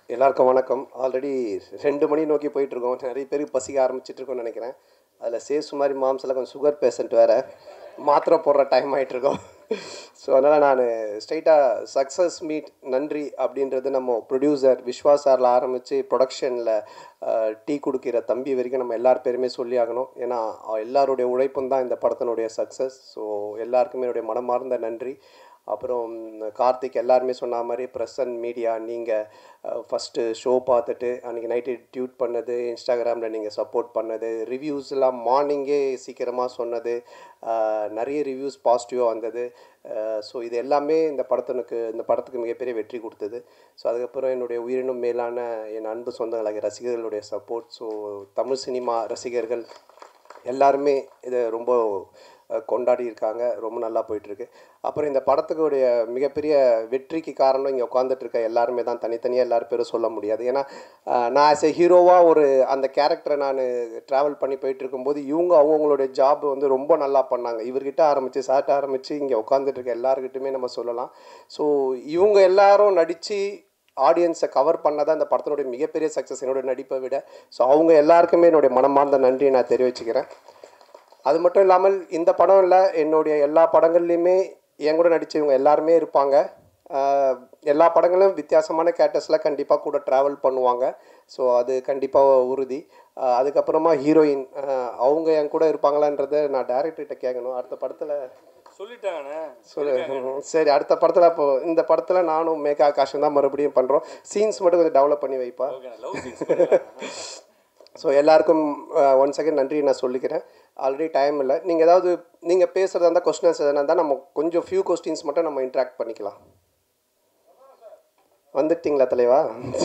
எல்லாருக்கும் வணக்கம் ஆல்ரெடி ரெண்டு மணி நோக்கி போயிட்டுருக்கோம் நிறைய பேருக்கு பசிக்க ஆரம்பிச்சிட்ருக்கோம்னு நினைக்கிறேன் அதில் சேசு மாதிரி மாம்ஸில் கொஞ்சம் சுகர் பேஷண்ட் வேறு மாத்திரை போடுற டைம் ஆகிட்ருக்கோம் ஸோ அதனால் நான் ஸ்ட்ரைட்டாக சக்ஸஸ் மீட் நன்றி அப்படின்றது நம்ம ப்ரொடியூசர் விஸ்வா சாரில் ஆரம்பித்து ப்ரொடக்ஷனில் டீ கொடுக்கிற தம்பி வரைக்கும் நம்ம எல்லார் பேருமே சொல்லி ஆகணும் ஏன்னா எல்லாருடைய உழைப்பும் தான் இந்த படத்தினுடைய சக்ஸஸ் ஸோ எல்லாருக்குமே என்னுடைய மனமார்ந்த நன்றி அப்புறம் கார்த்திக் எல்லாருமே சொன்ன மாதிரி ப்ரெஸ் அண்ட் மீடியா நீங்கள் ஃபஸ்ட்டு ஷோ பார்த்துட்டு அன்றைக்கி நைட்டு டியூட் பண்ணது இன்ஸ்டாகிராமில் நீங்கள் சப்போர்ட் பண்ணது ரிவ்யூஸ்லாம் மார்னிங்கே சீக்கிரமாக சொன்னது அஹ், நிறைய ரிவ்யூஸ் பாசிட்டிவாக வந்தது ஸோ இது எல்லாமே இந்த படத்தினுக்கு இந்த படத்துக்கு மிகப்பெரிய வெற்றி கொடுத்தது ஸோ அதுக்கப்புறம் என்னுடைய உயிரினும் மேலான என் அன்பு சொந்தங்களாகிய ரசிகர்களுடைய சப்போர்ட் ஸோ தமிழ் சினிமா ரசிகர்கள் எல்லாருமே இதை ரொம்ப அஹ், கொண்டாடி இருக்காங்க ரொம்ப நல்லா போயிட்டுருக்கு அப்புறம் இந்த படத்துக்குடைய மிகப்பெரிய வெற்றிக்கு காரணம் இங்கே உட்காந்துட்டு இருக்க எல்லாருமே தான் தனித்தனியாக எல்லாரும் பேரும் சொல்ல முடியாது ஏன்னா அஹ், நான் ஆஸ் எ ஹீரோவாக ஒரு அந்த கேரக்டரை நான் ட்ராவல் பண்ணி போயிட்டு இருக்கும்போது இவங்க அவங்கவுங்களுடைய ஜாப் வந்து ரொம்ப நல்லா பண்ணாங்க இவர்கிட்ட ஆரம்பித்து சார்ட்ட ஆரம்பித்து இங்கே உட்காந்துட்டு இருக்க எல்லாருக்கிட்டுமே நம்ம சொல்லலாம் ஸோ இவங்க எல்லாரும் நடித்து ஆடியன்ஸை கவர் பண்ணதான் இந்த படத்தினுடைய மிகப்பெரிய சக்ஸஸ் என்னுடைய நடிப்பை விட ஸோ அவங்க எல்லாருக்குமே என்னுடைய மனமார்ந்த நன்றியை நான் தெரிவிச்சுக்கிறேன் அது மட்டும் இல்லாமல் இந்த படம் இல்லை என்னுடைய எல்லா படங்கள்லையுமே என் கூட நடித்தவங்க எல்லாருமே இருப்பாங்க ஆஹ் எல்லா படங்களும் வித்தியாசமான கேரக்டர்ஸில் கண்டிப்பாக கூட ட்ராவல் பண்ணுவாங்க ஸோ அது கண்டிப்பாக உறுதி ஆஹ் அதுக்கப்புறமா ஹீரோயின் அவங்க என் கூட இருப்பாங்களான்றதை நான் டேரக்டர்கிட்ட கேட்கணும் அடுத்த படத்தில் சொல்லிட்டாங்கண்ணே சொல்லு ம், சரி அடுத்த படத்தில் இப்போ இந்த படத்தில் நானும் மேகா ஆகாஷம் தான் மறுபடியும் பண்ணுறோம் சீன்ஸ் மட்டும் கொஞ்சம் டெவலப் பண்ணி வைப்பா ஓகே லவ் சீன்ஸ் ஸோ எல்லாருக்கும் ஒன் செகண்ட் நன்றி நான் சொல்லிக்கிறேன் ஆல்ரெடி டைம் இல்லை நீங்கள் ஏதாவது நீங்கள் பேசுகிறதா இருந்தால் கொஸ்டின்ஸ் எதனா இருந்தால் நம்ம கொஞ்சம் ஃபியூ கொஸ்டின்ஸ் மட்டும் நம்ம இன்ட்ராக்ட் பண்ணிக்கலாம் வந்துட்டீங்களா தலைவா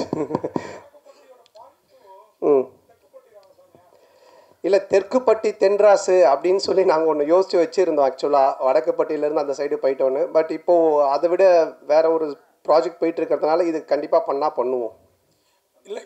ம் இல்லை தெற்குப்பட்டி தென்ராசு அப்படின்னு சொல்லி நாங்கள் ஒன்று யோசித்து வச்சுருந்தோம் ஆக்சுவலாக வடக்குப்பட்டியிலேருந்து அந்த சைடு போயிட்டோன்னு பட் இப்போது அதை விட வேற ஒரு ப்ராஜெக்ட் போயிட்டு இருக்கிறதுனால இது கண்டிப்பாக பண்ணால் பண்ணுவோம் இல்லை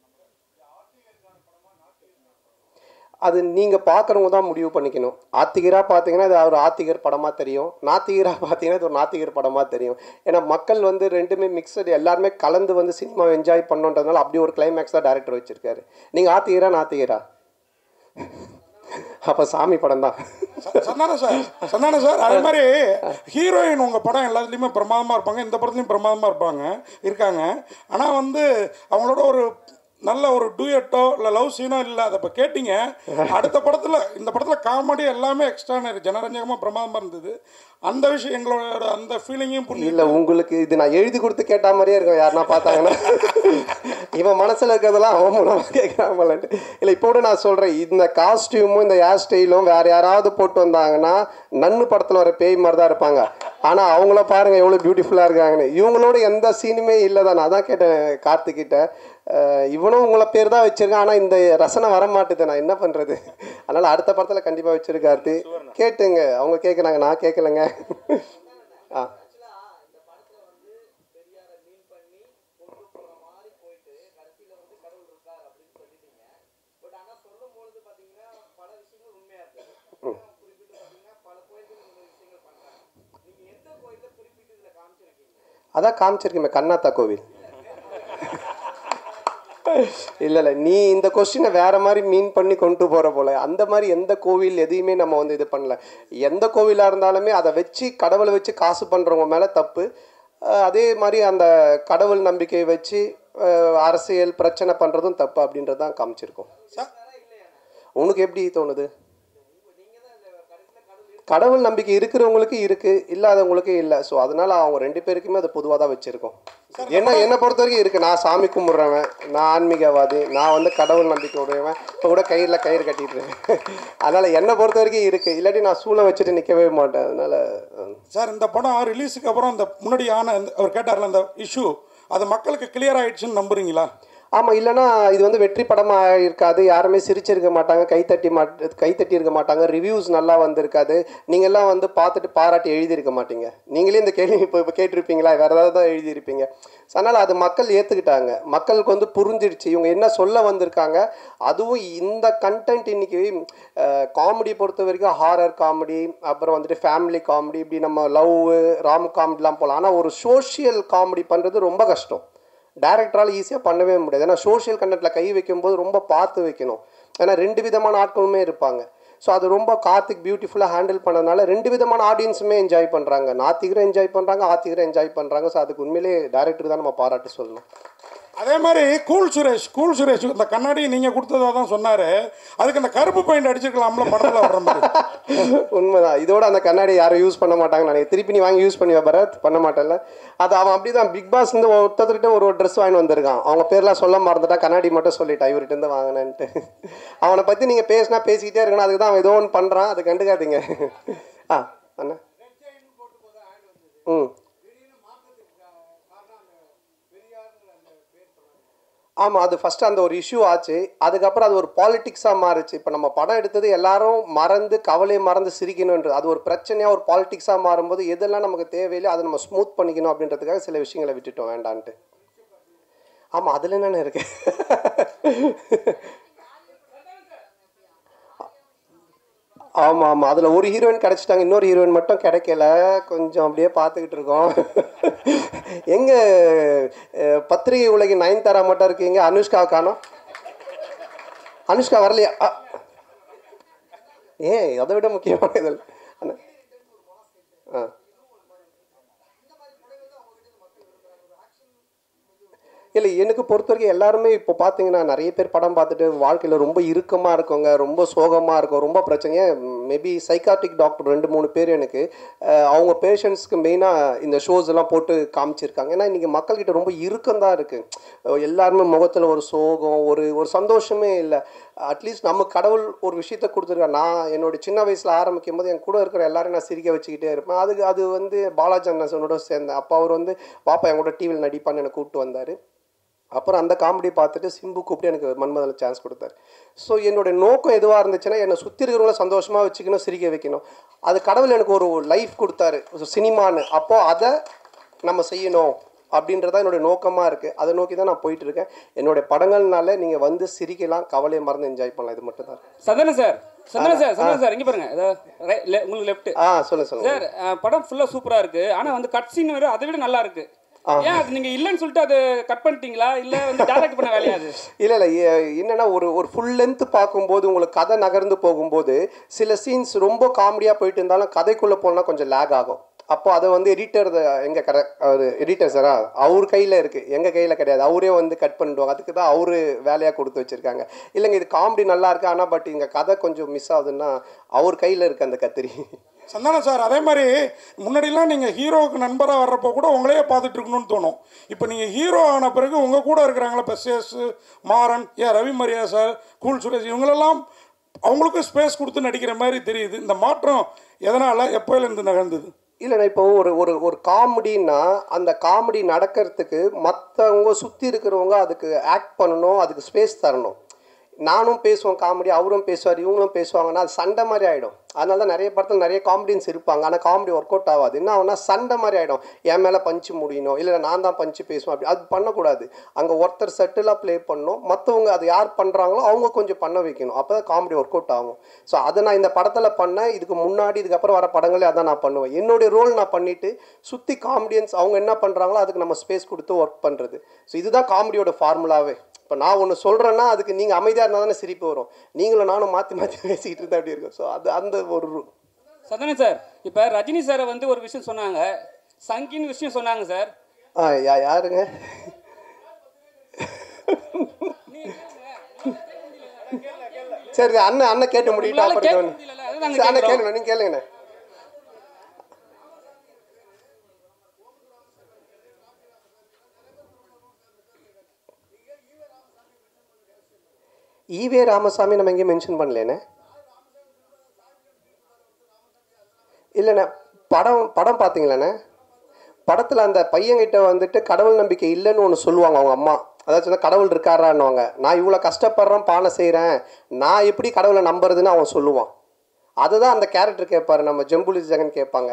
அது நீங்கள் பார்க்குறவங்க தான் முடிவு பண்ணிக்கணும் ஆத்திகராக பார்த்தீங்கன்னா இது ஒரு ஆத்திகர் படமாக தெரியும் நாத்திகராக பார்த்தீங்கன்னா இது ஒரு நாத்திகர் படமாக தெரியும் ஏன்னா மக்கள் வந்து ரெண்டுமே மிக்சடு எல்லாருமே கலந்து வந்து சினிமாவை என்ஜாய் பண்ணோன்றதுனால அப்படி ஒரு கிளைமேக்ஸ் தான் டேரக்டர் வச்சுருக்காரு நீங்கள் ஆத்திகரா நாத்திகரா அப்போ சாமி படம் தான் சந்தான சார் சந்தான சார் அதே மாதிரி ஹீரோயின் உங்கள் படம் எல்லாத்துலேயுமே பிரமாதமாக இருப்பாங்க இந்த படத்துலையும் பிரமாதமாக இருப்பாங்க இருக்காங்க ஆனால் வந்து அவங்களோட ஒரு நல்ல ஒரு டூயட்டோ இல்லை லவ் சீனோ இல்லை அதை இப்போ கேட்டிங்க அடுத்த படத்தில் இந்த படத்தில் காமெடி எல்லாமே எக்ஸ்ட்ரானரி ஜனரஞ்சகமாக பிரமாதமாக இருந்தது அந்த விஷயம் எங்களோட அந்த ஃபீலிங்கையும் புரிஞ்சு இல்லை உங்களுக்கு இது நான் எழுதி கொடுத்து கேட்ட மாதிரியே இருக்கும் யாருன்னா பார்த்தாங்கன்னா இவன் மனசில் இருக்கிறதெல்லாம் அவன் மூலமாக கேட்குறாமலன்ட்டு இல்லை இப்போ கூட நான் சொல்கிறேன் இந்த காஸ்டியூமும் இந்த ஹேர் ஸ்டைலும் வேறு யாராவது போட்டு வந்தாங்கன்னா நன்னு படத்தில் வர பேய் மாதிரி தான் இருப்பாங்க ஆனால் அவங்கள பாருங்கள் எவ்வளோ பியூட்டிஃபுல்லாக இருக்காங்கன்னு இவங்களோட எந்த சீனுமே இல்லை தான் நான் தான் கேட்டேன் கார்த்திக்கிட்ட அஹ் இவனும் உங்களை பேர் தான் வச்சிருக்கான் ஆனால் இந்த ரசனை வர மாட்டுது நான் என்ன பண்ணுறது அதனால் அடுத்த படத்தில் கண்டிப்பாக வச்சிருக்கார்த்தி கேட்டுங்க அவங்க கேட்குறாங்க நான் கேட்கலங்க ஆ அதான் காமிச்சிருக்கேன் கண்ணாத்தா கோவில் இல்லை இல்லை நீ இந்த கொஸ்டினை வேற மாதிரி மீன் பண்ணி கொண்டு போகிற போல அந்த மாதிரி எந்த கோவில் எதையுமே நம்ம வந்து இது பண்ணல எந்த கோவிலாக இருந்தாலுமே அதை வச்சு கடவுளை வச்சு காசு பண்ணுறவங்க மேலே தப்பு அஹ் அதே மாதிரி அந்த கடவுள் நம்பிக்கையை வச்சு அஹ் அரசியல் பிரச்சனை பண்ணுறதும் தப்பு அப்படின்றது தான் காமிச்சிருக்கோம் உனக்கு எப்படி தோணுது கடவுள் நம்பிக்கை இருக்கிறவங்களுக்கு இருக்கு இல்லாதவங்களுக்கு இல்லை ஸோ அதனால அவங்க ரெண்டு பேருக்குமே அது பொதுவாக தான் வச்சிருக்கோம் என்ன என்னை பொறுத்த வரைக்கும் இருக்கு நான் சாமி கும்பிட்றவன் நான் ஆன்மீகவாதி நான் வந்து கடவுள் நம்பிக்கை உடையவன் இப்போ கூட கயிறில் கயிறு கட்டிட்டு இருக்கேன் அதனால என்னை பொறுத்த வரைக்கும் இருக்கு இல்லாட்டி நான் சூளை வச்சுட்டு நிற்கவே மாட்டேன் அதனால அஹ், சார் இந்த படம் ரிலீஸுக்கு அப்புறம் அந்த முன்னாடி ஆன இந்த- அவர் கேட்டார்ல அந்த இஷ்யூ அது மக்களுக்கு கிளியர் ஆயிடுச்சுன்னு நம்புறீங்களா ஆமாம் இல்லைன்னா இது வந்து வெற்றி படமாக இருக்காது யாருமே சிரிச்சிருக்க மாட்டாங்க கைத்தட்டி மாட் கைத்தட்டி இருக்க மாட்டாங்க ரிவ்யூஸ் நல்லா வந்திருக்காது நீங்கள்லாம் வந்து பார்த்துட்டு பாராட்டி எழுதியிருக்க மாட்டீங்க நீங்களே இந்த கேள்வி இப்போ இப்போ கேட்டிருப்பீங்களா வேறு ஏதாவது தான் எழுதியிருப்பீங்க ஸோ அதனால் அது மக்கள் ஏற்றுக்கிட்டாங்க மக்களுக்கு வந்து புரிஞ்சிடுச்சு இவங்க என்ன சொல்ல வந்திருக்காங்க அதுவும் இந்த கண்டென்ட் இன்னைக்கு காமெடி பொறுத்த வரைக்கும் ஹாரர் காமெடி அப்புறம் வந்துட்டு ஃபேமிலி காமெடி இப்படி நம்ம லவ் ராம் காமெடிலாம் போகலாம் ஆனால் ஒரு சோஷியல் காமெடி பண்ணுறது ரொம்ப கஷ்டம் டேரக்டரால் ஈஸியாக பண்ணவே முடியாது ஏன்னா சோஷியல் கண்டென்ட்டில் கை வைக்கும்போது ரொம்ப பார்த்து வைக்கணும் ஏன்னா ரெண்டு விதமான ஆட்களுமே இருப்பாங்க ஸோ அது ரொம்ப கார்த்திக் பியூட்டிஃபுல்லாக ஹேண்டில் பண்ணதுனால ரெண்டு விதமான ஆடியன்ஸுமே என்ஜாய் பண்ணுறாங்க நாத்திகரை என்ஜாய் பண்ணுறாங்க ஆத்திகரை என்ஜாய் பண்ணுறாங்க ஸோ அதுக்கு உண்மையிலே டேரக்டர் தான் நம்ம பாராட்டு சொல்லணும் அதே மாதிரி கூல் சுரேஷ் கூல் சுரேஷ் இந்த கண்ணாடி நீங்கள் கொடுத்ததா தான் சொன்னார் அதுக்கு அந்த கருப்பு பெயிண்ட் அடிச்சிருக்கலாம்ல படத்தில் வர்ற மாதிரி உண்மைதான் இதோட அந்த கண்ணாடி யாரும் யூஸ் பண்ண மாட்டாங்க நான் திருப்பி நீ வாங்கி யூஸ் பண்ணி பரத் பண்ண மாட்டேன்ல அது அவன் அப்படி தான் பிக் பாஸ் வந்து ஒருத்தர்கிட்ட ஒரு ட்ரெஸ் வாங்கி வந்திருக்கான் அவங்க பேர்லாம் சொல்ல மறந்துட்டா கண்ணாடி மட்டும் சொல்லிட்டான் இவர்கிட்ட இருந்து வாங்கினேன்ட்டு அவனை பற்றி நீங்கள் பேசினா பேசிக்கிட்டே இருக்கணும் அதுக்கு தான் அவன் ஏதோ ஒன்று பண்ணுறான் அதை கண்டுக்காதீங்க ஆ அண்ணா ம் ஆமாம் அது ஃபஸ்ட்டு அந்த ஒரு இஷ்யூ ஆச்சு அதுக்கப்புறம் அது ஒரு பாலிட்டிக்ஸாக மாறுச்சு இப்போ நம்ம படம் எடுத்தது எல்லாரும் மறந்து கவலையை மறந்து சிரிக்கணுன்றது அது ஒரு பிரச்சனையாக ஒரு பாலிட்டிக்ஸாக மாறும்போது எதெல்லாம் நமக்கு தேவையில்லை அதை நம்ம ஸ்மூத் பண்ணிக்கணும் அப்படின்றதுக்காக சில விஷயங்களை விட்டுட்டோம் வேண்டான்ட்டு ஆமாம் அதில் என்னென்ன இருக்கு ஆமாம் ஆமாம் அதில் ஒரு ஹீரோயின் கிடச்சிட்டாங்க இன்னொரு ஹீரோயின் மட்டும் கிடைக்கல கொஞ்சம் அப்படியே பார்த்துக்கிட்டு இருக்கோம் எங்கே பத்திரிகை உலகின் நயன்தாரா மட்டும் இருக்கீங்க அனுஷ்கா காணோம் அனுஷ்கா வரலையா அ. ஏன் அதை விட முக்கியமான இதில் அண்ணா ஆ இல்லை எனக்கு பொறுத்த வரைக்கும் எல்லாருமே இப்போ பார்த்தீங்கன்னா நிறைய பேர் படம் பார்த்துட்டு வாழ்க்கையில் ரொம்ப இறுக்கமாக இருக்கவங்க ரொம்ப சோகமாக இருக்கும் ரொம்ப பிரச்சனையே மேபி சைக்காட்டிக் டாக்டர் ரெண்டு மூணு பேர் எனக்கு அஹ், அவங்க பேஷண்ட்ஸ்க்கு மெயினாக இந்த ஷோஸ் எல்லாம் போட்டு காமிச்சிருக்காங்க ஏன்னா இன்றைக்கி மக்கள்கிட்ட ரொம்ப இறுக்கம் தான் இருக்குது எல்லாருமே முகத்தில் ஒரு சோகம் ஒரு ஒரு சந்தோஷமே இல்லை அட்லீஸ்ட் நம்ம கடவுள் ஒரு விஷயத்த கொடுத்துருக்காரு நான் என்னோட சின்ன வயசில் ஆரம்பிக்கும் போது என் கூட இருக்கிற எல்லாரும் நான் சிரிக்க வச்சுக்கிட்டே இருப்பேன் அதுக்கு அது வந்து பாலாஜி அண்ணனோட சேர்ந்தேன் அப்போ அவர் வந்து பாப்பா என் கூட டிவியில் நடிப்பான்னு என்னை கூப்பிட்டு வந்தார் அப்புறம் அந்த காமெடி பார்த்துட்டு சிம்பு கூப்பிட்டு எனக்கு மன்மதில் சான்ஸ் கொடுத்தாரு ஸோ என்னோட நோக்கம் எதுவாக இருந்துச்சுன்னா என்னை சுற்றி இருக்கிறவங்கள சந்தோஷமாக வச்சுக்கணும் சிரிக்க வைக்கணும் அது கடவுள் எனக்கு ஒரு லைஃப் கொடுத்தாரு சினிமான்னு அப்போது அதை நம்ம செய்யணும் அப்படின்றதா என்னோட நோக்கமாக இருக்குது அதை நோக்கி தான் நான் போயிட்டு இருக்கேன் என்னோட படங்கள்னால நீங்கள் வந்து சிரிக்கலாம் கவலையை மறந்து என்ஜாய் பண்ணலாம் இது மட்டும் தான் சந்தன சார் சந்தன சார் சந்தன சார் இங்க பாருங்க இதோ ரை- le- உங்களுக்கு லெஃப்ட் ஆ சொல்லுங்கள் சொல்லுங்கள் சார் அஹ், படம் ஃபுல்லா சூப்பரா இருக்கு ஆனா வந்து கட் சீன் வேற அதை விட நல்லா இருக்கு ஏன் அது நீங்க இல்லைன்னு சொல்லிட்டு அது கட் பண்ணிட்டீங்களா இல்ல வந்து டைரக்ட் பண்ண வேலையா அது இல்லை இல்லை என்னன்னா ஒரு ஒரு ஃபுல் லென்த் பார்க்கும்போது உங்களுக்கு கதை நகர்ந்து போகும்போது சில சீன்ஸ் ரொம்ப காமெடியாக போயிட்டு இருந்தாலும் கதைக்குள்ளே போனால் கொஞ்சம் லேக் ஆகும் அப்போ அதை வந்து எடிட்டர் எங்கள் கடை அவர் எடிட்டர் சாரா அவர் கையில் இருக்குது எங்கள் கையில் கிடையாது அவரே வந்து கட் பண்ணிடுவாங்க அதுக்கு தான் அவர் வேலையாக கொடுத்து வச்சுருக்காங்க இல்லைங்க இது காமெடி நல்லா இருக்கு ஆனால் பட் இங்கே கதை கொஞ்சம் மிஸ் ஆகுதுன்னா அவர் கையில் இருக்குது அந்த கத்திரி சந்தானம் சார் அதே மாதிரி முன்னாடிலாம் நீங்கள் ஹீரோவுக்கு நண்பராக வர்றப்போ கூட உங்களையே பார்த்துட்டு இருக்கணும்னு தோணும் இப்போ நீங்கள் ஹீரோ ஆன பிறகு உங்கள் கூட இருக்கிறாங்களா இப்போ சேஸ் மாறன் ஏன் ரவி மரியா சார் கூல் சுரேஷ் இவங்களெல்லாம் அவங்களுக்கும் ஸ்பேஸ் கொடுத்து நடிக்கிற மாதிரி தெரியுது இந்த மாற்றம் எதனால் எப்போலேருந்து நகர்ந்தது இல்லைண்ணா இப்போ ஒரு ஒரு ஒரு காமெடின்னா அந்த காமெடி நடக்கிறதுக்கு மற்றவங்க சுற்றி இருக்கிறவங்க அதுக்கு ஆக்ட் பண்ணணும் அதுக்கு ஸ்பேஸ் தரணும் நானும் பேசுவேன் காமெடி அவரும் பேசுவார் இவங்களும் பேசுவாங்கன்னா அது சண்டை மாதிரி ஆகிடும் அதனால தான் நிறைய படத்தில் நிறைய காமெடியன்ஸ் இருப்பாங்க ஆனால் காமெடி ஒர்க் அவுட் ஆகாது என்ன ஆகும்னா சண்டை மாதிரி ஆகிடும் என் மேலே பஞ்சு முடியணும் இல்லை நான் தான் பஞ்சு பேசுவேன் அப்படி அது பண்ணக்கூடாது அங்கே ஒருத்தர் செட்டிலாக ப்ளே பண்ணணும் மற்றவங்க அது யார் பண்ணுறாங்களோ அவங்க கொஞ்சம் பண்ண வைக்கணும் அப்போ தான் காமெடி ஒர்க் அவுட் ஆகும் ஸோ அதை நான் இந்த படத்தில் பண்ணேன் இதுக்கு முன்னாடி இதுக்கப்புறம் வர படங்களே அதான் நான் பண்ணுவேன் என்னுடைய ரோல் நான் பண்ணிவிட்டு சுற்றி காமெடியன்ஸ் அவங்க என்ன பண்ணுறாங்களோ அதுக்கு நம்ம ஸ்பேஸ் கொடுத்து ஒர்க் பண்ணுறது ஸோ இதுதான் காமெடியோட ஃபார்முலாவே இப்போ நான் ஒன்று சொல்கிறேன்னா அதுக்கு நீங்கள் அமைதியாக இருந்தால் தானே சிரிப்பு வரும் நீங்களும் நானும் மாற்றி மாற்றி பேசிக்கிட்டு இருந்தால் அப்படி இருக்கும் ஸோ அது அந்த ஒரு சந்தன சார் இப்ப ரஜினி சாரை வந்து ஒரு விஷயம் சொன்னாங்க சங்கின்னு விஷயம் சொன்னாங்க சார் ஆ யா யாருங்க சரி அண்ணன் அண்ணன் கேட்டு முடியிட்டா உங்களால அப்புறம் கேட்க கவனி. முடியல அதுதாங்க சரி, அண்ணன் கேட்குறோம் கேளுங்க நீங்கள் கேளுங்கண்ணே ஈவே ராமசாமி நம்ம எங்கேயும் மென்ஷன் பண்ணலேண்ணே இல்லைண்ணே படம் படம் பார்த்தீங்களாண்ணே படத்தில் அந்த பையன்கிட்ட வந்துட்டு கடவுள் நம்பிக்கை இல்லைன்னு ஒன்று சொல்லுவாங்க அவங்க அம்மா அதாச்சும் வந்து கடவுள் இருக்காரான்னுவாங்க நான் இவ்வளோ கஷ்டப்படுறேன் பானை செய்கிறேன் நான் எப்படி கடவுளை நம்புறதுன்னு அவன் சொல்லுவான் அதுதான் அந்த கேரக்டர் கேட்பாரு நம்ம ஜம்புலி ஜெகன் கேட்பாங்க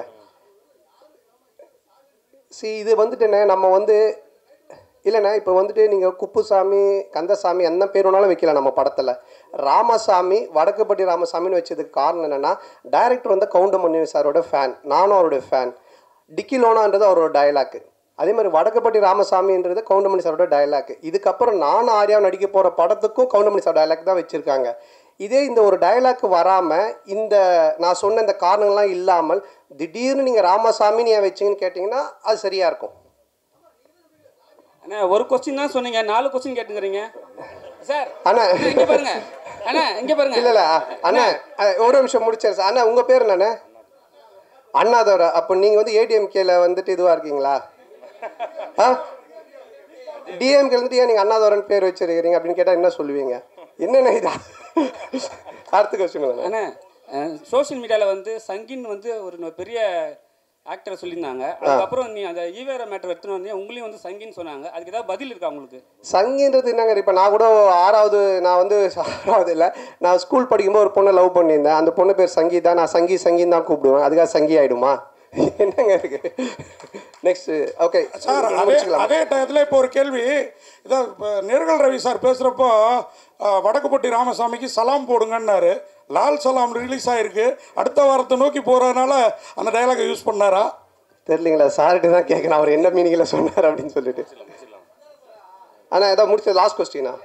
சி இது வந்துட்டுண்ணே நம்ம வந்து இல்லைண்ணே இப்போ வந்துட்டு நீங்கள் குப்புசாமி கந்தசாமி என்ன பேர் வேணாலும் வைக்கலாம் நம்ம படத்தில் ராமசாமி வடக்குப்பட்டி ராமசாமின்னு வச்சதுக்கு காரணம் என்னென்னா டைரக்டர் வந்து கவுண்டமணி சாரோட ஃபேன் நானும் அவருடைய ஃபேன் டிக்கி லோனான்றது அவரோட டயலாக்கு அதே மாதிரி வடக்குப்பட்டி ராமசாமின்றது கவுண்டமணி சாரோட டயலாக் இதுக்கப்புறம் நான் ஆர்யா நடிக்க போகிற படத்துக்கும் கவுண்டமணி சார் டயலாக் தான் வச்சுருக்காங்க இதே இந்த ஒரு டயலாக் வராமல் இந்த நான் சொன்ன இந்த காரணங்கள்லாம் இல்லாமல் திடீர்னு நீங்கள் ராமசாமின்னு ஏன் வச்சிங்கன்னு கேட்டிங்கன்னா அது சரியாக இருக்கும் அண்ணா ஒரு கொஸ்டின் தான் சொன்னீங்க நாலு கொஸ்டின் கேட்டுக்கிறீங்க சார் அண்ணா இங்க பாருங்க அண்ணா இங்க பாருங்க இல்லை இல்லை அண்ணா அஹ், ஒரு நிமிஷம் முடிச்சாரு சார் அண்ணா உங்கள் பேர் என்னண்ணே அண்ணாதோர அப்போ நீங்கள் வந்து ஏடிஎம்கேல வந்துட்டு இதுவாக இருக்கீங்களா ஆ டிஎம்கே வந்துட்டு ஏன் நீங்கள் அண்ணாதோரன் பேர் வச்சிருக்கிறீங்க அப்படின்னு கேட்டால் என்ன சொல்லுவீங்க என்னண்ணே இதா அடுத்த கொஸ்டின் அண்ணா சோஷியல் மீடியாவில் வந்து சங்கின் வந்து ஒரு பெரிய ஆக்டரை சொல்லியிருந்தாங்க அதுக்கப்புறம் நீ அந்த ஈவேர மேட்டர் எடுத்துன்னு வந்து உங்களையும் வந்து சங்கின்னு சொன்னாங்க அதுக்கு ஏதாவது பதில் இருக்கா உங்களுக்கு சங்கின்றது என்னங்க இப்போ நான் கூட ஆறாவது நான் வந்து ஆறாவது இல்லை நான் ஸ்கூல் படிக்கும்போது ஒரு பொண்ணை லவ் பண்ணியிருந்தேன் அந்த பொண்ணு பேர் சங்கீதா நான் சங்கி சங்கின்னு தான் கூப்பிடுவேன் அதுக்காக சங்கி ஆயிடுமா என்னங்க இருக்கு நெக்ஸ்ட் ஓகே சார் அதே அதே டயத்தில் இப்போ ஒரு கேள்வி இதான் இப்போ நேர்கள் ரவி சார் பேசுகிறப்போ வடக்குப்பட்டி ராமசாமிக்கு சலாம் போடுங்கன்னாரு லால் சலாம் ரிலீஸ் ஆகிருக்கு அடுத்த வாரத்தை நோக்கி போகிறதுனால அந்த டயலாகை யூஸ் பண்ணாரா தெரியலீங்களா சார்கிட்ட தான் கேட்கணும் அவர் என்ன மீனிங்கில் சொன்னார் அப்படின்னு சொல்லிட்டு ஆனால் ஏதாவது முடிச்சது லாஸ்ட் கொஸ்டினா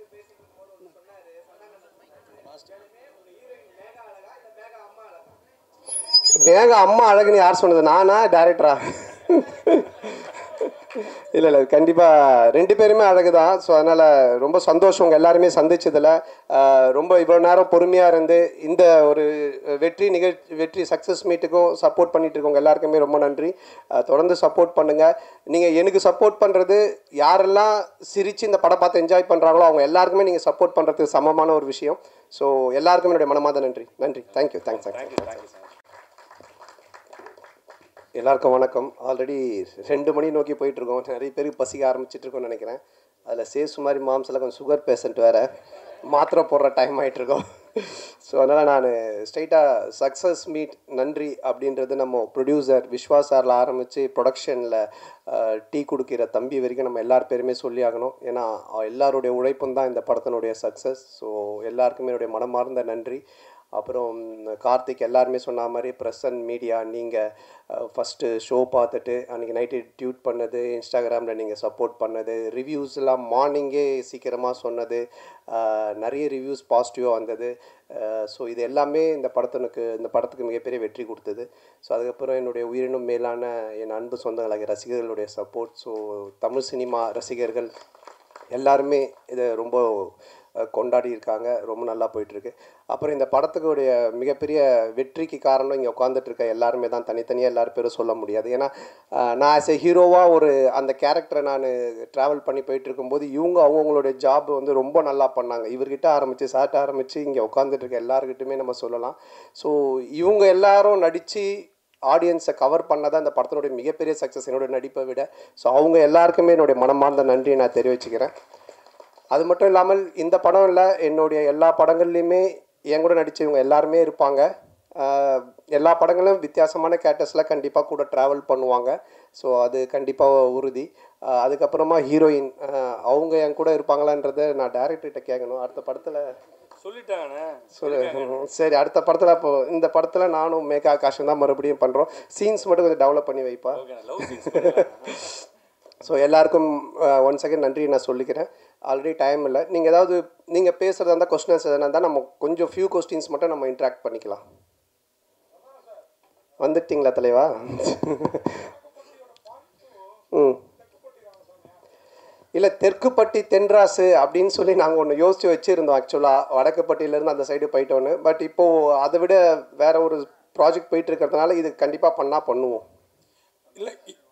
மேக அம்மா அழகுன்னு யார் சொன்னது நானா டேரக்டரா இல்லை இல்லை கண்டிப்பாக ரெண்டு பேருமே அழகு தான் ஸோ அதனால் ரொம்ப சந்தோஷம் உங்கள் எல்லாருமே சந்திச்சதில் ஆஹ், ரொம்ப இவ்வளோ நேரம் பொறுமையாக இருந்து இந்த ஒரு வெற்றி நிகழ்ச்சி வெற்றி சக்ஸஸ் மீட்டுக்கும் சப்போர்ட் பண்ணிட்டு இருக்கவங்க எல்லாருக்குமே ரொம்ப நன்றி ஆஹ், தொடர்ந்து சப்போர்ட் பண்ணுங்கள் நீங்கள் எனக்கு சப்போர்ட் பண்ணுறது யாரெல்லாம் சிரித்து இந்த படம் பார்த்து என்ஜாய் பண்ணுறாங்களோ அவங்க எல்லாருக்குமே நீங்கள் சப்போர்ட் பண்ணுறதுக்கு சமமான ஒரு விஷயம் ஸோ எல்லாருக்குமே என்னுடைய மனமாத நன்றி நன்றி தேங்க்யூ தேங்க்ஸ் தேங்க்ஸ் எல்லாருக்கும் வணக்கம் ஆல்ரெடி ரெண்டு மணி நோக்கி போயிட்டு இருக்கோம் நிறைய பேருக்கு பசிக்க ஆரம்பிச்சிட்டு இருக்கோம்னு நினைக்கிறேன் அதில் சேசு மாதிரி மாம்ஸில் கொஞ்சம் சுகர் பேஷண்ட் வேறு மாத்திரை போடுற டைம் ஆயிட்டு இருக்கோம் ஸோ அதனால் நான் ஸ்ட்ரைட்டாக சக்ஸஸ் மீட் நன்றி அப்படின்றது நம்ம ப்ரொடியூசர் விஸ்வா சாரில் ஆரம்பித்து ப்ரொடக்ஷனில் டீ கொடுக்கிற தம்பி வரைக்கும் நம்ம எல்லார் பேருமே சொல்லி ஆகணும் ஏன்னா அஹ், எல்லாருடைய உழைப்பும் தான் இந்த படத்தினுடைய சக்ஸஸ் ஸோ எல்லாருக்குமே என்னுடைய மனமார்ந்த நன்றி அப்புறம் கார்த்திக் எல்லாருமே சொன்ன மாதிரி ப்ரெஸ் அண்ட் மீடியா நீங்கள் ஃபஸ்ட்டு ஷோ பார்த்துட்டு அன்றைக்கி நைட்டு டியூட் பண்ணது இன்ஸ்டாகிராமில் நீங்கள் சப்போர்ட் பண்ணது ரிவ்யூஸ்லாம் மார்னிங்கே சீக்கிரமாக சொன்னது அஹ், நிறைய ரிவ்யூஸ் பாசிட்டிவாக வந்தது ஸோ இது எல்லாமே இந்த படத்தினுக்கு இந்த படத்துக்கு மிகப்பெரிய வெற்றி கொடுத்தது ஸோ அதுக்கப்புறம் என்னுடைய உயிரினும் மேலான என் அன்பு சொந்தங்களாகிய ரசிகர்களுடைய சப்போர்ட் ஸோ தமிழ் சினிமா ரசிகர்கள் எல்லாருமே இதை ரொம்ப அஹ், கொண்டாடி இருக்காங்க ரொம்ப நல்லா போயிட்டுருக்கு அப்புறம் இந்த படத்துக்குடைய மிகப்பெரிய வெற்றிக்கு காரணம் இங்கே உட்காந்துட்டு இருக்க எல்லாருமே தான் தனித்தனியாக எல்லாரும் பேரும் சொல்ல முடியாது ஏன்னா அஹ், நான் ஆஸ் எ ஹீரோவாக ஒரு அந்த கேரக்டரை நான் ட்ராவல் பண்ணி போயிட்டு இருக்கும்போது இவங்க அவங்கவுங்களுடைய ஜாப் வந்து ரொம்ப நல்லா பண்ணாங்க இவர்கிட்ட ஆரம்பித்து சார்ட்ட ஆரம்பித்து இங்கே உட்காந்துட்டு இருக்க எல்லாருக்கிட்டுமே நம்ம சொல்லலாம் ஸோ இவங்க எல்லாரும் நடித்து ஆடியன்ஸை கவர் பண்ணதான் இந்த படத்தினுடைய மிகப்பெரிய சக்ஸஸ் என்னோட நடிப்பை விட ஸோ அவங்க எல்லாருக்குமே என்னுடைய மனமார்ந்த நன்றியை நான் தெரிவிச்சுக்கிறேன் அது மட்டும் இல்லாமல் இந்த படம் இல்லை என்னுடைய எல்லா படங்கள்லையுமே என் கூட நடித்தவங்க எல்லாருமே இருப்பாங்க ஆஹ் எல்லா படங்களும் வித்தியாசமான கேரக்டர்ஸில் கண்டிப்பாக கூட ட்ராவல் பண்ணுவாங்க ஸோ அது கண்டிப்பாக உறுதி ஆஹ் அதுக்கப்புறமா ஹீரோயின் அவங்க என் கூட இருப்பாங்களான்றதை நான் டேரக்டர்கிட்ட கேட்கணும் அடுத்த படத்தில் சொல்லிட்டாங்கண்ணே சொல்லு ம், சரி அடுத்த படத்தில் அப்போ இந்த படத்தில் நானும் மேகா ஆகாஷம் தான் மறுபடியும் பண்ணுறோம் சீன்ஸ் மட்டும் கொஞ்சம் டெவலப் பண்ணி வைப்பா ஓகே லவ் சீன்ஸ் ஸோ எல்லாருக்கும் ஒன் செகண்ட் நன்றி நான் சொல்லிக்கிறேன் ஆல்ரெடி டைம் இல்லை நீங்கள் ஏதாவது நீங்கள் பேசுகிறதா இருந்தால் கொஸ்டின்ஸ் எதனா இருந்தால் நம்ம கொஞ்சம் ஃபியூ கொஸ்டின்ஸ் மட்டும் நம்ம இன்ட்ராக்ட் பண்ணிக்கலாம் வந்துட்டீங்களா தலைவா ம் இல்லை தெற்குப்பட்டி தென்ராசு அப்படின்னு சொல்லி நாங்கள் ஒன்று யோசித்து வச்சுருந்தோம் ஆக்சுவலாக வடக்குப்பட்டியிலேருந்து அந்த சைடு போயிட்டோன்னு பட் இப்போது அதை விட வேற ஒரு ப்ராஜெக்ட் போயிட்டு இருக்கிறதுனால இது கண்டிப்பாக பண்ணால் பண்ணுவோம் இல்லை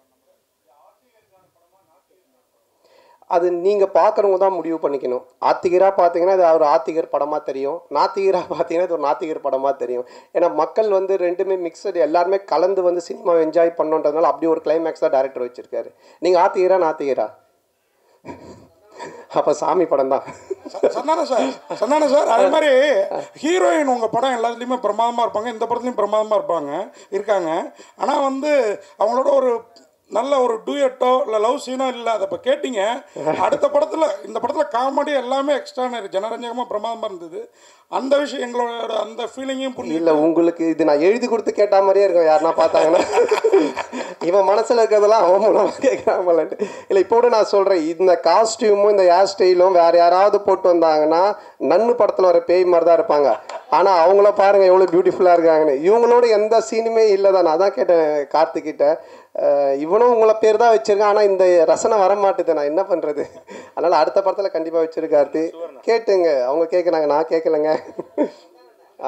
அது நீங்கள் பார்க்குறவங்க தான் முடிவு பண்ணிக்கணும் ஆத்திகராக பார்த்தீங்கன்னா இது ஒரு ஆத்திகர் படமாக தெரியும் நாத்திகராக பார்த்தீங்கன்னா இது ஒரு நாத்திகர் படமாக தெரியும் ஏன்னா மக்கள் வந்து ரெண்டுமே மிக்சடு எல்லாருமே கலந்து வந்து சினிமாவை என்ஜாய் பண்ணோன்றதுனால அப்படி ஒரு கிளைமேக்ஸ் தான் டேரக்டர் வச்சுருக்காரு நீங்கள் ஆத்திகரா நாத்திகரா அப்போ சாமி படம் தான் ச- சந்தானம் சார் சந்தானம் சார் அதே மாதிரி ஹீரோயின் உங்கள் படம் எல்லாத்துலேயுமே பிரமாதமாக இருப்பாங்க இந்த படத்துலையும் பிரமாதமாக இருப்பாங்க இருக்காங்க ஆனால் வந்து அவங்களோட ஒரு நல்ல ஒரு டூயட்டோ இல்லை லவ் சீனோ இல்லை அதை இப்போ கேட்டீங்க அடுத்த படத்தில் இந்த படத்தில் காமெடி எல்லாமே எக்ஸ்ட்ரானரி ஜனரஞ்சகமாக பிரமாதமாக இருந்தது அந்த விஷயம் எங்களோட அந்த ஃபீலிங்கையும் புரிஞ்சு இல்லை உங்களுக்கு இது நான் எழுதி கொடுத்து கேட்ட மாதிரியே இருக்கும் யாருன்னா பார்த்தாங்கன்னா இவன் மனசில் இருக்கிறதெல்லாம் அவன் மூலமாக கேட்குறாமலன்ட்டு இல்லை இப்போ கூட நான் சொல்கிறேன் இந்த காஸ்டியூமும் இந்த ஹேர் ஸ்டைலும் வேறு யாராவது போட்டு வந்தாங்கன்னா நன்னு படத்தில் வர பேய் மாதிரி தான் இருப்பாங்க ஆனால் அவங்கள பாருங்கள் எவ்வளோ பியூட்டிஃபுல்லாக இருக்காங்கன்னு இவங்களோட எந்த சீனுமே இல்லை தான் நான் தான் கேட்டேன் கார்த்திக்கிட்ட அஹ் இவனும் உங்களை பேர் தான் வச்சிருக்கான் ஆனால் இந்த ரசனை வர மாட்டுது நான் என்ன பண்ணுறது அதனால் அடுத்த படத்தில் கண்டிப்பாக வச்சிருக்கார்த்தி கேட்டுங்க அவங்க கேட்குறாங்க நான் கேட்கலங்க ஆ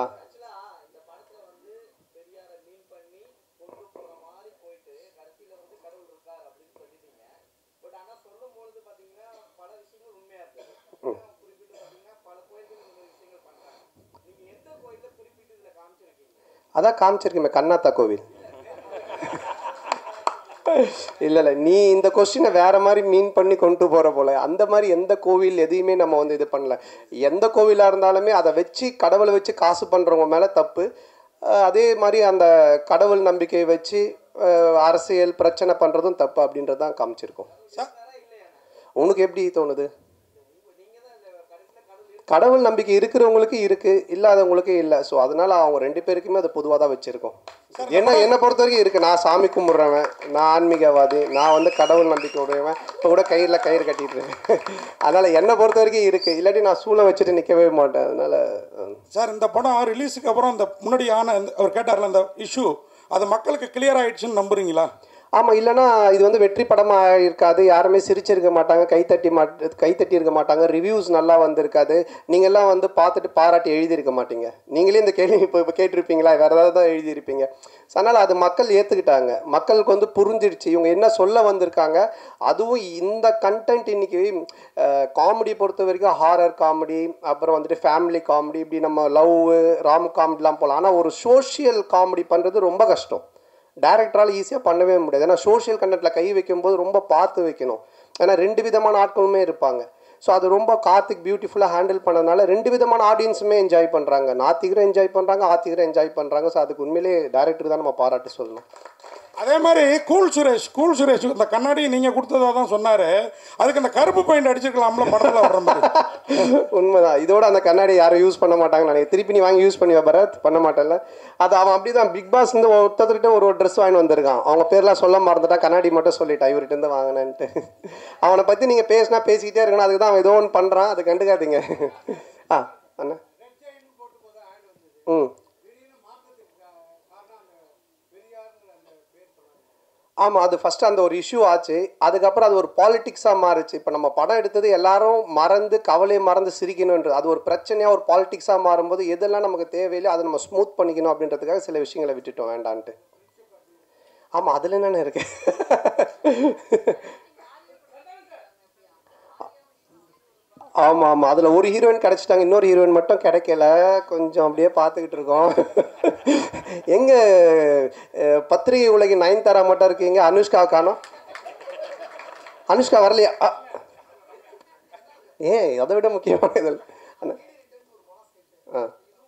அதான் காமிச்சிருக்கேன் கண்ணாத்தா கோவில் இல்லை இல்லை நீ இந்த கொஸ்டினை வேற மாதிரி மீன் பண்ணி கொண்டு போகிற போல அந்த மாதிரி எந்த கோவில் எதையுமே நம்ம வந்து இது பண்ணல எந்த கோவிலாக இருந்தாலுமே அதை வச்சு கடவுளை வச்சு காசு பண்ணுறவங்க மேலே தப்பு அஹ் அதே மாதிரி அந்த கடவுள் நம்பிக்கையை வச்சு அஹ் அரசியல் பிரச்சனை பண்ணுறதும் தப்பு அப்படின்றது தான் காமிச்சிருக்கோம் உனக்கு எப்படி தோணுது கடவுள் நம்பிக்கை இருக்கிறவங்களுக்கு இருக்கு இல்லாதவங்களுக்கு இல்லை ஸோ அதனால அவங்க ரெண்டு பேருக்குமே அது பொதுவாக தான் வச்சிருக்கோம் என்ன என்னை பொறுத்த வரைக்கும் இருக்கு நான் சாமி கும்பிட்றவன் நான் ஆன்மீகவாதி நான் வந்து கடவுள் நம்பிக்கை உடையவன் இப்போ கூட கயிறில் கயிறு கட்டிட்டு இருக்கேன் அதனால என்னை பொறுத்த வரைக்கும் இருக்கு இல்லாட்டி நான் சூளை வச்சுட்டு நிற்கவே மாட்டேன் அதனால அஹ், சார் இந்த படம் ரிலீஸுக்கு அப்புறம் இந்த முன்னாடி ஆன இந்த- அவர் கேட்டார்ல அந்த இஷ்யூ அது மக்களுக்கு கிளியர் ஆயிடுச்சுன்னு நம்புறீங்களா ஆமாம் இல்லைன்னா இது வந்து வெற்றி படமாக இருக்காது யாருமே சிரிச்சிருக்க மாட்டாங்க கைத்தட்டி மாட் கைத்தட்டி இருக்க மாட்டாங்க ரிவ்யூஸ் நல்லா வந்திருக்காது நீங்கள்லாம் வந்து பார்த்துட்டு பாராட்டி எழுதியிருக்க மாட்டீங்க நீங்களே இந்த கேள்வி இப்போ இப்போ கேட்டிருப்பீங்களா வேறு ஏதாவது தான் எழுதியிருப்பீங்க ஸோ அதனால் அது மக்கள் ஏற்றுக்கிட்டாங்க மக்களுக்கு வந்து புரிஞ்சிடுச்சு இவங்க என்ன சொல்ல வந்திருக்காங்க அதுவும் இந்த கண்டென்ட் இன்னைக்கு காமெடி பொறுத்த வரைக்கும் ஹாரர் காமெடி அப்புறம் வந்துட்டு ஃபேமிலி காமெடி இப்படி நம்ம லவ் ராம் காமெடிலாம் போகலாம் ஆனால் ஒரு சோஷியல் காமெடி பண்ணுறது ரொம்ப கஷ்டம் டேரக்டரால் ஈஸியாக பண்ணவே முடியாது ஏன்னா சோஷியல் கண்டென்ட்டில் கை வைக்கும்போது ரொம்ப பார்த்து வைக்கணும் ஏன்னா ரெண்டு விதமான ஆட்களுமே இருப்பாங்க ஸோ அது ரொம்ப கார்த்திக் பியூட்டிஃபுல்லாக ஹேண்டில் பண்ணதுனால ரெண்டு விதமான ஆடியன்ஸுமே என்ஜாய் பண்ணுறாங்க நாத்திகரும் என்ஜாய் பண்ணுறாங்க ஆத்திகரும் என்ஜாய் பண்ணுறாங்க ஸோ அதுக்கு உண்மையிலேயே டேரக்டர் தான் நம்ம பாராட்டு சொல்லணும் அதே மாதிரி கூல் சுரேஷ் கூல் சுரேஷ் இந்த கண்ணாடி நீங்கள் கொடுத்ததா தான் சொன்னார் அதுக்கு இந்த கருப்பு பெயிண்ட் அடிச்சிருக்கலாம்ல படத்தில் வர்ற மாதிரி உண்மைதான் இதோட அந்த கண்ணாடி யாரும் யூஸ் பண்ண மாட்டாங்க நான் திருப்பி நீ வாங்கி யூஸ் பண்ணி பரத் பண்ண மாட்டேன்ல அது அவன் அப்படி தான் பிக் பாஸ் வந்து ஒருத்தர்கிட்ட ஒரு ட்ரெஸ் வாங்கி வந்திருக்கான் அவங்க பேர்லாம் சொல்ல மறந்துட்டான் கண்ணாடி மட்டும் சொல்லிட்டான் இவர்கிட்ட இருந்து வாங்கினேன்ட்டு அவனை பற்றி நீங்கள் பேசினா பேசிக்கிட்டே இருக்கணும் அதுக்கு தான் அவன் ஏதோ ஒன்று பண்ணுறான் அதை கண்டுக்காதீங்க ஆ அண்ணா ம் ஆமாம் அது ஃபஸ்ட்டு அந்த ஒரு இஷ்யூ ஆச்சு அதுக்கப்புறம் அது ஒரு பாலிட்டிக்ஸாக மாறுச்சு இப்போ நம்ம படம் எடுத்தது எல்லாரும் மறந்து கவலையை மறந்து சிரிக்கணுன்றது அது ஒரு பிரச்சனையாக ஒரு பாலிட்டிக்ஸாக மாறும்போது எதெல்லாம் நமக்கு தேவையில்லையோ அதை நம்ம ஸ்மூத் பண்ணிக்கணும் அப்படின்றதுக்காக சில விஷயங்களை விட்டுட்டோம் வேண்டான்ட்டு ஆமாம் அதில் என்னென்ன இருக்கு ஆமாம் ஆமாம் அதில் ஒரு ஹீரோயின் கிடச்சிட்டாங்க இன்னொரு ஹீரோயின் மட்டும் கிடைக்கல கொஞ்சம் அப்படியே பார்த்துக்கிட்டு இருக்கோம் எங்கே பத்திரிகை உலகின் நயன்தாரா மட்டும் இருக்கீங்க அனுஷ்கா காணோம் அனுஷ்கா வரலையா அ. ஏன் அதை விட முக்கியமான இதில் அண்ணா ஆ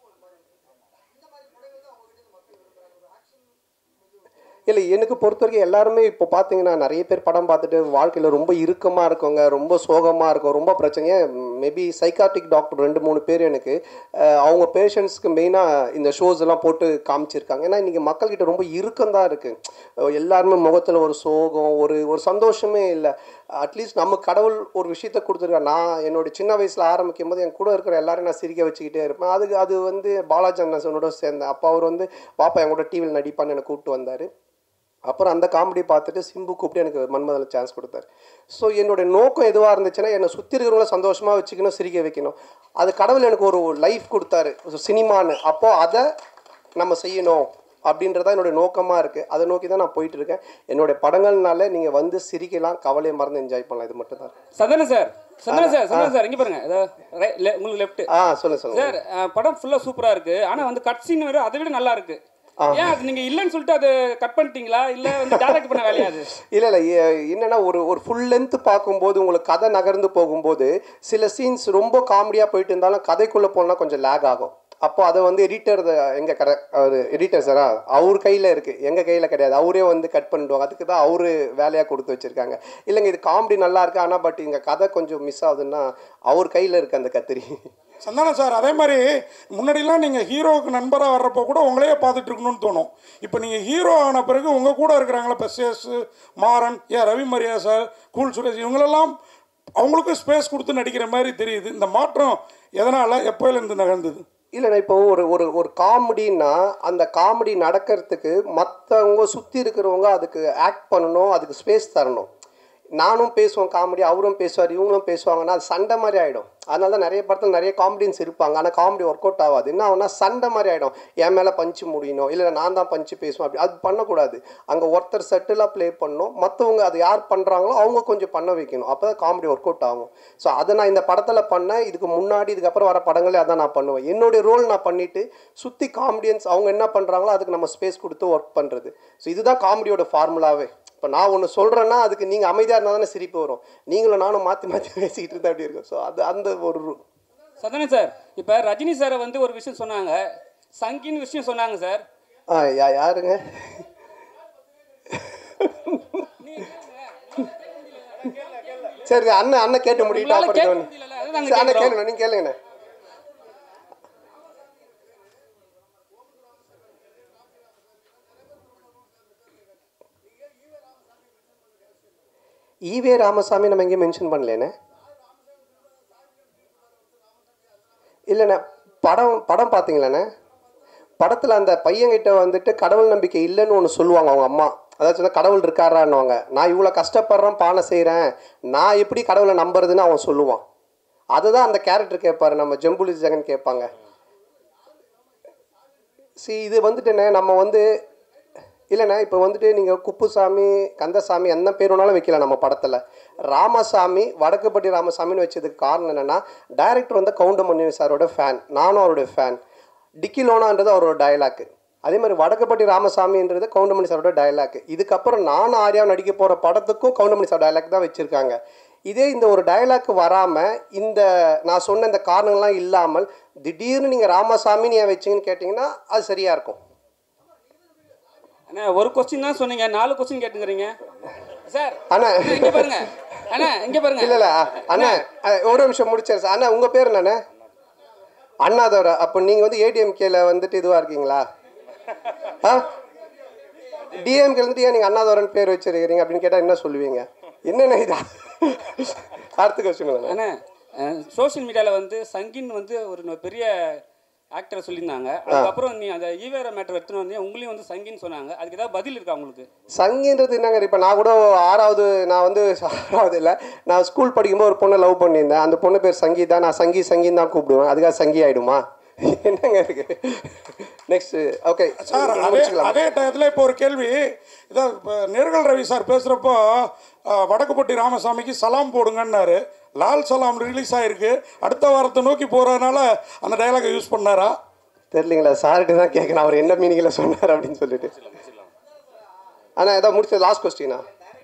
இல்லை எனக்கு பொறுத்த வரைக்கும் எல்லாருமே இப்போ பார்த்தீங்கன்னா நிறைய பேர் படம் பார்த்துட்டு வாழ்க்கையில் ரொம்ப இறுக்கமாக இருக்கவங்க ரொம்ப சோகமாக இருக்கும் ரொம்ப பிரச்சனையே மேபி சைக்காட்டிக் டாக்டர் ரெண்டு மூணு பேர் எனக்கு அஹ், அவங்க பேஷண்ட்ஸ்க்கு மெயினாக இந்த ஷோஸ் எல்லாம் போட்டு காமிச்சிருக்காங்க ஏன்னா இன்றைக்கி மக்கள்கிட்ட ரொம்ப இறுக்கம் தான் இருக்குது எல்லாருமே முகத்தில் ஒரு சோகம் ஒரு ஒரு சந்தோஷமே இல்லை அட்லீஸ்ட் நம்ம கடவுள் ஒரு விஷயத்த கொடுத்துருக்காரு நான் என்னோட சின்ன வயசில் ஆரம்பிக்கும் போது என் கூட இருக்கிற எல்லாரையும் நான் சிரிக்க வச்சுக்கிட்டே இருப்பேன் அதுக்கு அது வந்து பாலாஜி அண்ணனோட சேர்ந்தேன் அப்போ அவர் வந்து பாப்பா என் கூட டிவியில் நடிப்பான்னு என்னை கூப்பிட்டு வந்தார் அப்புறம் அந்த காமெடி பார்த்துட்டு சிம்பு கூப்பிட்டு எனக்கு மன்மதில் சான்ஸ் கொடுத்தாரு ஸோ என்னோட நோக்கம் எதுவாக இருந்துச்சுன்னா என்னை சுற்றி இருக்கிறவங்கள சந்தோஷமாக வச்சுக்கணும் சிரிக்க வைக்கணும் அது கடவுள் எனக்கு ஒரு லைஃப் கொடுத்தாரு சினிமான்னு அப்போது அதை நம்ம செய்யணும் அப்படின்றதா என்னோட நோக்கமாக இருக்குது அதை நோக்கி தான் நான் போயிட்டு இருக்கேன் என்னோட படங்கள்னால நீங்கள் வந்து சிரிக்கலாம் கவலையை மறந்து என்ஜாய் பண்ணலாம் இது மட்டும் தான் சந்தன சார் சந்தன சார் சந்தன சார் இங்க பாருங்க இதோ right, le- உங்களுக்கு லெஃப்ட் ஆ சொல்லுங்கள் சொல்லுங்கள் சார் அஹ், படம் ஃபுல்லா சூப்பரா இருக்கு ஆனா வந்து கட் சீன் வேற அதை விட நல்லா இருக்கு ஏன் அது நீங்க இல்லைன்னு சொல்லிட்டு அது கட் பண்ணிட்டீங்களா இல்ல வந்து டைரக்ட் பண்ண வேலையா அது இல்லை இல்லை என்னன்னா ஒரு ஒரு ஃபுல் லென்த் பார்க்கும்போது உங்களுக்கு கதை நகர்ந்து போகும்போது சில சீன்ஸ் ரொம்ப காமெடியாக போயிட்டு இருந்தாலும் கதைக்குள்ளே போனால் கொஞ்சம் லேக் ஆகும் அப்போ அதை வந்து எடிட்டர் எங்க கர அவர் எடிட்டர் சாரா அவர் கையில் இருக்குது எங்கள் கையில் கிடையாது அவரே வந்து கட் பண்ணிடுவாங்க அதுக்கு தான் அவரு வேலையாக கொடுத்து வச்சுருக்காங்க இல்லைங்க இது காமெடி நல்லா இருக்கு ஆனால் பட் இங்கே கதை கொஞ்சம் மிஸ் ஆகுதுன்னா அவர் கையில் இருக்குது அந்த கத்திரி சந்தானம் சார் அதே மாதிரி முன்னாடிலாம் நீங்கள் ஹீரோவுக்கு நண்பராக வர்றப்போ கூட உங்களையே பார்த்துட்டு இருக்கணும்னு தோணும் இப்போ நீங்கள் ஹீரோ ஆன பிறகு உங்கள் கூட இருக்கிறாங்களா இப்போ சேஸ் மாறன் ஏன் ரவி மரியா சார் கூல் சுரேஷ் இவங்களெல்லாம் அவங்களுக்கும் ஸ்பேஸ் கொடுத்து நடிக்கிற மாதிரி தெரியுது இந்த மாற்றம் எதனால் எப்போலேருந்து நகர்ந்தது இல்லைண்ணா இப்போ ஒரு ஒரு ஒரு காமெடின்னா அந்த காமெடி நடக்கிறதுக்கு மற்றவங்க சுற்றி இருக்கிறவங்க அதுக்கு ஆக்ட் பண்ணணும் அதுக்கு ஸ்பேஸ் தரணும் நானும் பேசுவேன் காமெடி அவரும் பேசுவார் இவங்களும் பேசுவாங்கன்னா அது சண்டை மாதிரி ஆகிடும் அதனால தான் நிறைய படத்தில் நிறைய காமெடியன்ஸ் இருப்பாங்க ஆனால் காமெடி ஒர்க் அவுட் ஆகாது என்ன ஆகும்னா சண்டை மாதிரி ஆகிடும் என் மேலே பஞ்சு முடியணும் இல்லை நான் தான் பஞ்சு பேசுவேன் அப்படி அது பண்ணக்கூடாது அங்கே ஒருத்தர் செட்டிலாக ப்ளே பண்ணணும் மற்றவங்க அது யார் பண்ணுறாங்களோ அவங்க கொஞ்சம் பண்ண வைக்கணும் அப்போ தான் காமெடி ஒர்க் அவுட் ஆகும் ஸோ அதை நான் இந்த படத்தில் பண்ணேன் இதுக்கு முன்னாடி இதுக்கப்புறம் வர படங்களே அதான் நான் பண்ணுவேன் என்னுடைய ரோல் நான் பண்ணிவிட்டு சுற்றி காமெடியன்ஸ் அவங்க என்ன பண்ணுறாங்களோ அதுக்கு நம்ம ஸ்பேஸ் கொடுத்து ஒர்க் பண்ணுறது ஸோ இதுதான் காமெடியோட ஃபார்முலாவே இப்போ நான் ஒன்று சொல்கிறேன்னா அதுக்கு நீங்கள் அமைதியாக இருந்தால் தானே சிரிப்பு வரும் நீங்களும் நானும் மாற்றி மாற்றி பேசிக்கிட்டு இருந்தால் அப்படி இருக்கும் ஸோ அது அந்த ஒரு ரு- சந்தானம் சார் இப்போ ரஜினி சாரை வந்து ஒரு விஷயம் சொன்னாங்க சங்கின்னு விஷயம் சொன்னாங்க சார் ஆ யா யாருங்க சரி அண்ணன் அண்ணன் கேட்டு முடியிட்டு உங்களால அப்புறம் கேட்க கவனி. முடியல அதுதாங்க சரி, அண்ணன் கேட்குறோம் கேளுங்க நீங்கள் கேளுங்கண்ணே ஈவே ராமசாமி நம்ம எங்கேயும் மென்ஷன் பண்ணலேண்ணே இல்லைண்ணே படம் படம் பார்த்தீங்களாண்ணே படத்தில் அந்த பையன்கிட்ட வந்துட்டு கடவுள் நம்பிக்கை இல்லைன்னு ஒன்று சொல்லுவாங்க அவங்க அம்மா அதாவது சொன்னா கடவுள் இருக்காரான்னுவாங்க நான் இவ்வளோ கஷ்டப்படுறேன் பானை செய்கிறேன் நான் எப்படி கடவுளை நம்புறதுன்னு அவன் சொல்லுவான் அதுதான் அந்த கேரக்டர் கேட்பாரு நம்ம ஜம்புலி ஜெகன் கேட்பாங்க சி இது வந்துட்டுண்ணே நம்ம வந்து இல்லைண்ணே இப்போ வந்துட்டு நீங்கள் குப்புசாமி கந்தசாமி என்ன பேர் வேணாலும் வைக்கலாம் நம்ம படத்தில் ராமசாமி வடக்குப்பட்டி ராமசாமின்னு வச்சதுக்கு காரணம் என்னென்னா டைரக்டர் வந்து கவுண்டமணி சாரோட ஃபேன் நானும் அவருடைய ஃபேன் டிக்கிலோனான்றது அவரோட டயலாக்கு அதே மாதிரி வடக்குப்பட்டி ராமசாமின்றது கவுண்டமணி சாரோட டயலாக் இதுக்கப்புறம் நானும் ஆர்யாவும் நடிக்க போகிற படத்துக்கும் கவுண்டமணி சார் டயலாக் தான் வச்சுருக்காங்க இதே இந்த ஒரு டயலாக் வராமல் இந்த நான் சொன்ன இந்த காரணங்கள்லாம் இல்லாமல் திடீர்னு நீங்கள் ராமசாமின்னு ஏன் வச்சீங்கன்னு கேட்டிங்கன்னா அது சரியாக இருக்கும் அண்ணா ஒரு கொஸ்டின் தான் சொன்னீங்க நாலு கொஸ்டின் கேட்டுக்கிறீங்க சார் அண்ணா அண்ணா, இங்க பாருங்க அண்ணா இங்க பாருங்க இல்ல இல்ல அண்ணா அஹ், ஒரு நிமிஷம் முடிச்சாரு சார் அண்ணா உங்க பேர் என்னண்ணே அண்ணாதோர அப்போ நீங்க வந்து ஏடிஎம்கேல வந்துட்டு இதுவா இருக்கீங்களா ஆ டிஎம்கேல வந்துட்டு ஏன் நீங்க அண்ணாதோரன் பேர் வச்சிருக்கிறீங்க அப்படின்னு கேட்டா என்ன சொல்லுவீங்க என்னண்ணே இதா அடுத்த கொஸ்டின் அண்ணா சோஷியல் மீடியாவில் வந்து சங்கின் வந்து ஒரு பெரிய ஆக்டரை சொல்லியிருந்தாங்க அதுக்கப்புறம் நீ அந்த ஈவேரா மேட்டர் எடுத்துன்னு வந்து உங்களையும் வந்து சங்கின்னு சொன்னாங்க அதுக்கு ஏதாவது பதில் இருக்கா உங்களுக்கு சங்கின்றது என்னங்க இப்போ நான் கூட ஆறாவது நான் வந்து ஆறாவது இல்லை நான் ஸ்கூல் படிக்கும்போது ஒரு பொண்ணை லவ் பண்ணியிருந்தேன் அந்த பொண்ணு பேர் சங்கீதா நான் சங்கி சங்கின்னு தான் கூப்பிடுவேன் அதுக்காக சங்கி ஆயிடுமா என்னங்க இருக்கு நெக்ஸ்ட் ஓகே சார் அதே அதே டயத்தில் இப்போ ஒரு கேள்வி இதை இப்போ நேர்கள் ரவி சார் பேசுகிறப்போ வடக்குப்பட்டி ராமசாமிக்கு சலாம் போடுங்கன்னாரு லால் சலாம் ரிலீஸ் ஆகிருக்கு அடுத்த வாரத்தை நோக்கி போகிறதுனால அந்த டயலாகை யூஸ் பண்ணாரா தெரியலீங்களா சார்கிட்ட தான் கேட்கணும் அவர் என்ன மீனிங்கில் சொன்னார் அப்படின்னு சொல்லிட்டு அண்ணா ஏதாவது முடிச்சது லாஸ்ட் கொஸ்டினா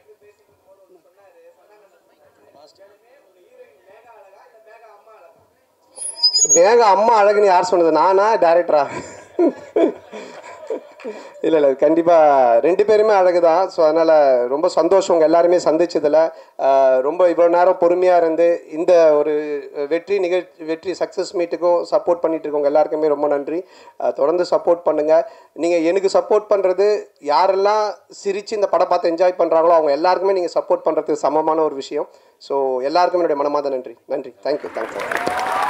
மேக அம்மா அழகுன்னு யார் சொன்னது நானா டேரக்டரா இல்லை இல்லை கண்டிப்பாக ரெண்டு பேருமே அழகு தான் ஸோ அதனால் ரொம்ப சந்தோஷம் உங்கள் எல்லாருமே சந்திச்சதில் ஆஹ், ரொம்ப இவ்வளோ நேரம் பொறுமையாக இருந்து இந்த ஒரு வெற்றி நிகழ்ச்சி வெற்றி சக்ஸஸ் மீட்டுக்கும் சப்போர்ட் பண்ணிட்டு இருக்கவங்க எல்லாருக்குமே ரொம்ப நன்றி ஆஹ், தொடர்ந்து சப்போர்ட் பண்ணுங்கள் நீங்கள் எனக்கு சப்போர்ட் பண்ணுறது யாரெல்லாம் சிரித்து இந்த படம் பார்த்து என்ஜாய் பண்ணுறாங்களோ அவங்க எல்லாருக்குமே நீங்கள் சப்போர்ட் பண்ணுறதுக்கு சமமான ஒரு விஷயம் ஸோ எல்லாருக்குமே என்னுடைய மனமாத நன்றி நன்றி தேங்க்யூ தேங்க்யூ